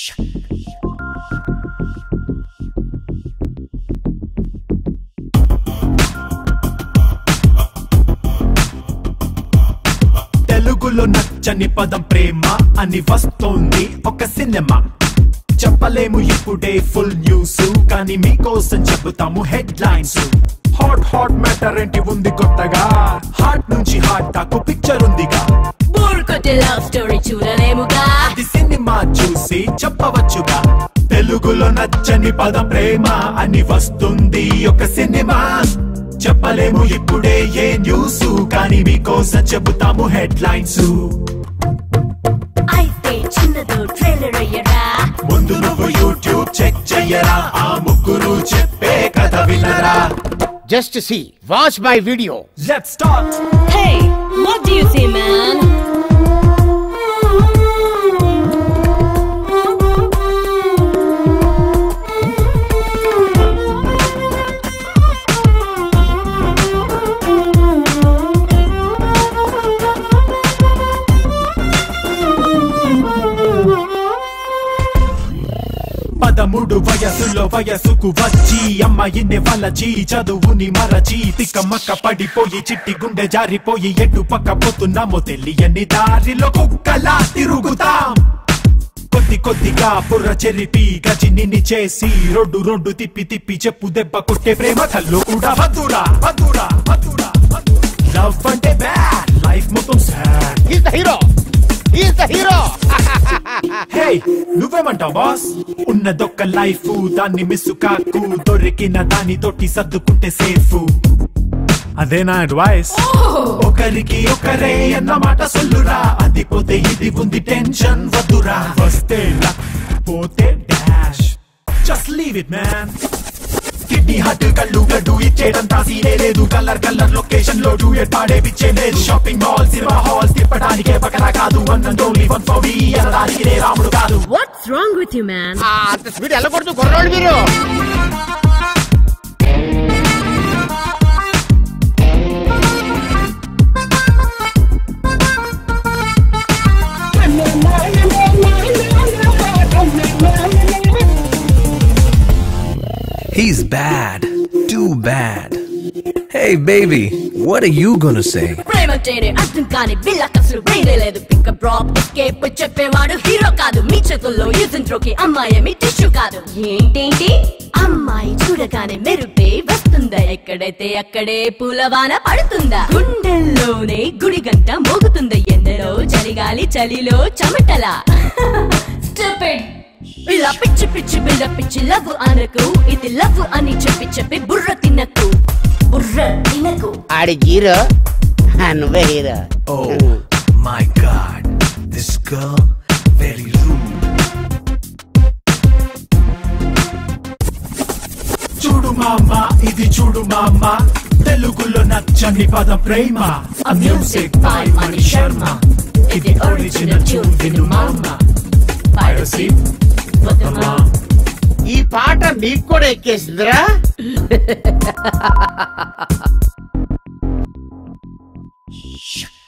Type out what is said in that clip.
తెలుగులో నచ్చని పదం ప్రేమ అని వస్తోంది ఒక సినిమా చెప్పలేము ఇప్పుడే ఫుల్ న్యూస్ కానీ మీకోసం చెబుతాము headlines hot hot matter ఏంటి ఉంది కొత్తగా హార్ట్ నుంచి హార్ట్ దాకు పిక్చర్ ఉందిగా బోర్ కొట్టే లవ్ స్టోరీ చూడలేముగా అది సినిమా చూసి చెప్పవచ్చుగా తెలుగులో నచ్చని పదం ప్రేమ అని వస్తుంది ఒక సినిమా చెప్పలేము ఇప్పుడే ఏ న్యూస్ కానీ మీకోసం చెబుతాము హెడ్ లైన్స్ అయితే చిన్నదో ట్రైలర్ అయ్యరా ముందు నువ్వు యూట్యూబ్ చెక్ చెయ్యరా ఆ ముగ్గురు చెప్పే కథ వినరా Just see, watch my video. Let start Hey, what do you see, man? పదమూడు వయసులో వయసుకు వచ్చి అమ్మాయిని వలచి చదువుని మరచి తిక్కమక్క పడిపోయి చిట్టి గుండె జారిపోయి ఎటు పక్క పోతున్నామో తెలియని దారిలో కుక్కలా తిరుగుతాం కొద్ది కొద్దిగా బుర్ర చెరిపి గజిని చేసి రొడ్డు రొడ్డు తిప్పి తిప్పి చెప్పు దెబ్బ కొట్టే ప్రేమ కల్లో కూడా వద్దురా వద్దురా వద్దురా లవ్ అంటే బ్యాడ్ లైఫ్ మొత్తం sad He's the hero. He's the hero. Hey నువ్వేమంటావు బాస్ ఉన్నదొక్క లైఫ్ దాన్ని మిస్ కాకు దొరికిన దాని తోటి సర్దుకుంటే సేఫ్ అదే నా అడ్వైస్ ఒకరికి ఒకరే అన్నమాట సొల్లురా అది పోతే ఇది ఉంది టెన్షన్ వద్దురా వస్తే luck, పోతే dash just leave it man kidney హట్ కళ్ళు గడ్డు ఇచ్చేయడంతా సీనే లేదు కలర్ కలర్ లొకేషన్ లో డూయట్ పాడే పిచ్చే లేదు షాపింగ్ మాల్ సినిమా హాల్స్ తిప్పడానికే పక్కన కాదు అన్నది ఓన్లీ వన్ ఫర్ మీ అనడానికి నే రాముడు కాదు What's wrong with you, man? ఆ, అంత స్పీడ్ వెళ్ళకూడదు కుర్రోడు మీరు He's bad. Too bad. Hey, baby, what are you gonna say? ప్రేమ చేరే అర్థం కాని బిల్ల కసలు బ్రెయిన్ లేదు పికప్ డ్రాప్ ఎస్కేప్ చెప్పేవాడు హీరో కాదు మీ చేతుల్లో యూజన్ కి అమ్మాయి మీ టిష్యూ కాదు ఏంటేంటి అమ్మాయి చూడగానే మెరుపే వస్తుందా ఎక్కడైతే అక్కడే పూలవాన పడుతుందా గుండెల్లోనే గుడి గంట మోగుతుందా ఎండలో చలిగాలి చలిలో చెమటలా Stupid. ఇలా పిచ్చి పిచ్చి బిల్ల పిచ్చి లవ్ అనకు ఇది లవ్ అని చెప్పి చెప్పి బుర్ర తినకు బుర్ర తినకు ఆడి హీరో నువ్వే hero Oh my god, this girl very rude. చూడు మామ ఇది చూడు మామ తెలుగులో నచ్చని పదం ప్రేమ ఆ మ్యూజిక్ బై మణి శర్మ ఇది ఒరిజినల్ ట్యూన్ విను మామ పైరసీ వదమా ఈ పాట నీకు కూడా ఎక్కేసిందిరా Shh.